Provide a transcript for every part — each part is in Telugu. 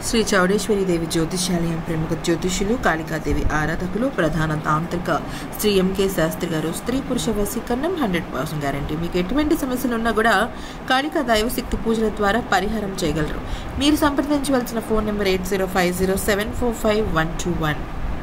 శ్రీ చౌడేశ్వరి దేవి జ్యోతిష్యాలయం ప్రముఖ జ్యోతిష్యులు కాళికాదేవి ఆరాధకులు ప్రధాన తాంత్రిక శ్రీ ఎంకే శాస్త్రి గారు స్త్రీ పురుష వశీకరణం హండ్రెడ్ పర్సెంట్ గ్యారంటీ మీకు ఎటువంటి సమస్యలు ఉన్నా కూడా కాళికా దైవశక్తి పూజల ద్వారా పరిహారం చేయగలరు మీరు సంప్రదించవలసిన phone number eight zero five zero seven four five one two one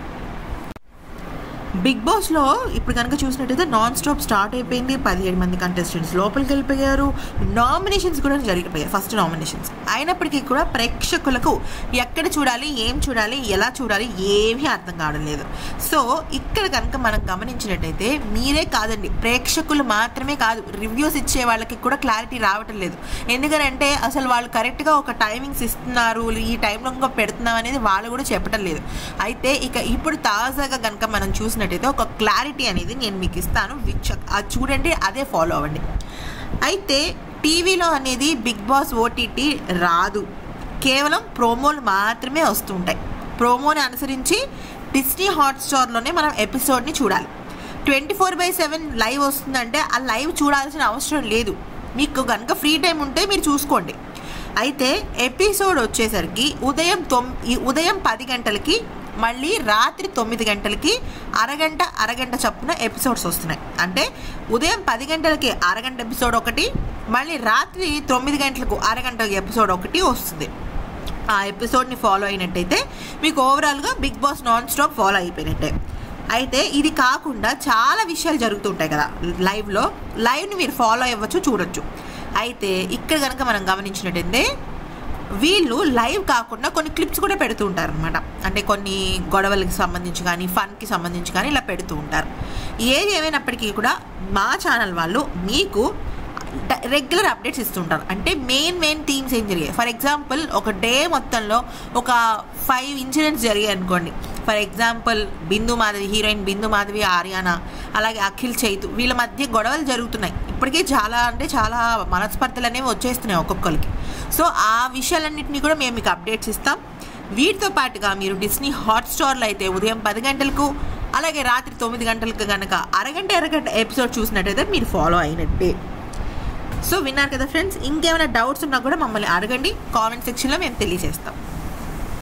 Big బాస్లో ఇప్పుడు కనుక చూసినట్టయితే నాన్ స్టాప్ స్టార్ట్ అయిపోయింది పదిహేడు మంది కంటెస్టెంట్స్ లోపలికి వెళ్ళిపోయారు నామినేషన్స్ కూడా జరిగిపోయాయి ఫస్ట్ నామినేషన్స్ అయినప్పటికీ కూడా ప్రేక్షకులకు ఎక్కడ చూడాలి ఏం చూడాలి ఎలా చూడాలి ఏమీ అర్థం కావడం లేదు సో ఇక్కడ కనుక మనం గమనించినట్టయితే మీరే కాదండి ప్రేక్షకులు మాత్రమే కాదు రివ్యూస్ ఇచ్చే వాళ్ళకి కూడా క్లారిటీ రావటం లేదు ఎందుకంటే అసలు వాళ్ళు కరెక్ట్గా ఒక టైమింగ్స్ ఇస్తున్నారు ఈ టైంలో ఇంకా పెడుతున్నాం అనేది వాళ్ళు కూడా చెప్పడం లేదు అయితే ఇక ఇప్పుడు తాజాగా కనుక మనం చూసినట్టయితే ఒక క్లారిటీ అనేది నేను మీకు ఇస్తాను విచ్- అది చూడండి అదే ఫాలో అవ్వండి అయితే టీవీలో అనేది బిగ్ బాస్ ఓటీటీ రాదు కేవలం ప్రోమోలు మాత్రమే వస్తుంటాయి ప్రోమోని అనుసరించి డిస్నీ హాట్స్టార్లోనే మనం ఎపిసోడ్ని చూడాలి twenty four by seven live వస్తుందంటే ఆ లైవ్ చూడాల్సిన అవసరం లేదు మీకు కనుక ఫ్రీ టైం ఉంటే మీరు చూసుకోండి అయితే ఎపిసోడ్ వచ్చేసరికి ఉదయం తొమ్ ఈ ఉదయం పది గంటలకి మళ్ళీ రాత్రి తొమ్మిది గంటలకి అరగంట అరగంట చొప్పున ఎపిసోడ్స్ వస్తున్నాయి అంటే ఉదయం పది గంటలకి అరగంట ఎపిసోడ్ ఒకటి మళ్ళీ రాత్రి తొమ్మిది గంటలకు అరగంట ఎపిసోడ్ ఒకటి వస్తుంది ఆ ఎపిసోడ్ని ఫాలో అయినట్టయితే మీకు ఓవరాల్గా Big Boss non stop follow అయిపోయినట్టే అయితే ఇది కాకుండా చాలా విషయాలు జరుగుతుంటాయి కదా లైవ్లో లైవ్ని మీరు ఫాలో అవ్వచ్చు చూడొచ్చు అయితే ఇక్కడ కనుక మనం గమనించినట్టయితే వీళ్ళు లైవ్ కాకుండా కొన్ని క్లిప్స్ కూడా పెడుతూ ఉంటారు అనమాట అంటే కొన్ని గొడవలకి సంబంధించి కానీ ఫన్కి సంబంధించి కానీ ఇలా పెడుతూ ఉంటారు ఏది ఏమైనప్పటికీ కూడా మా ఛానల్ వాళ్ళు మీకు రెగ్యులర్ అప్డేట్స్ ఇస్తుంటారు అంటే మెయిన్ మెయిన్ థీమ్స్ ఏం జరిగాయి ఫర్ ఎగ్జాంపుల్ ఒక డే మొత్తంలో ఒక ఫైవ్ ఇన్సిడెంట్స్ జరిగాయి అనుకోండి for example Bindu Madhavi heroine Bindu Madhavi Ariyana అలాగే అఖిల్ చైతు వీళ్ళ మధ్య గొడవలు జరుగుతున్నాయి ఇప్పటికే చాలా అంటే చాలా మనస్పర్ధలు అనేవి వచ్చేస్తున్నాయి ఒక్కొక్కరికి సో ఆ విషయాలన్నింటినీ కూడా మేము మీకు అప్డేట్స్ ఇస్తాం వీటితో పాటుగా మీరు డిస్నీ హాట్స్టార్లో అయితే ఉదయం పది గంటలకు అలాగే రాత్రి తొమ్మిది గంటలకు కనుక అరగంట అరగంట ఎపిసోడ్ చూసినట్టయితే మీరు ఫాలో అయినట్టే సో విన్నారు కదా ఫ్రెండ్స్ ఇంకేమైనా డౌట్స్ ఉన్నా కూడా మమ్మల్ని అడగండి కామెంట్ సెక్షన్లో మేము తెలియజేస్తాం